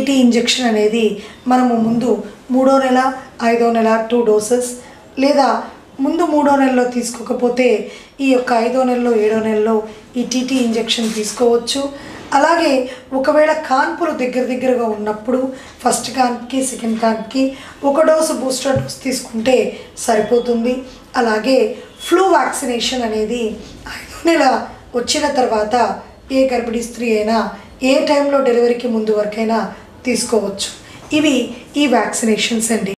TT injection అనేది మనము ముందు మూడో నెల ఐదో నెల టూ డోసెస్ లేదా ముందు మూడో నెలలో తీసుకోకపోతే ఈ యొక్క ఐదో నెలలో ఏడో నెలలో ఈ టీటీ ఇంజెక్షన్ తీసుకోవచ్చు అలాగే ఒకవేళ కాన్పులు దగ్గర దగ్గరగా ఉన్నప్పుడు ఫస్ట్ కాన్పుకి సెకండ్ కాన్పుకి ఒక డోసు బూస్టర్ డోస్ తీసుకుంటే సరిపోతుంది అలాగే ఫ్లూ వ్యాక్సినేషన్ అనేది ఐదో నెల వచ్చిన తర్వాత ఏ గర్భిణీ స్త్రీ అయినా ఏ టైంలో డెలివరీకి ముందు వరకైనా తీసుకోవచ్చు ఇవి ఈ వ్యాక్సినేషన్స్ అండి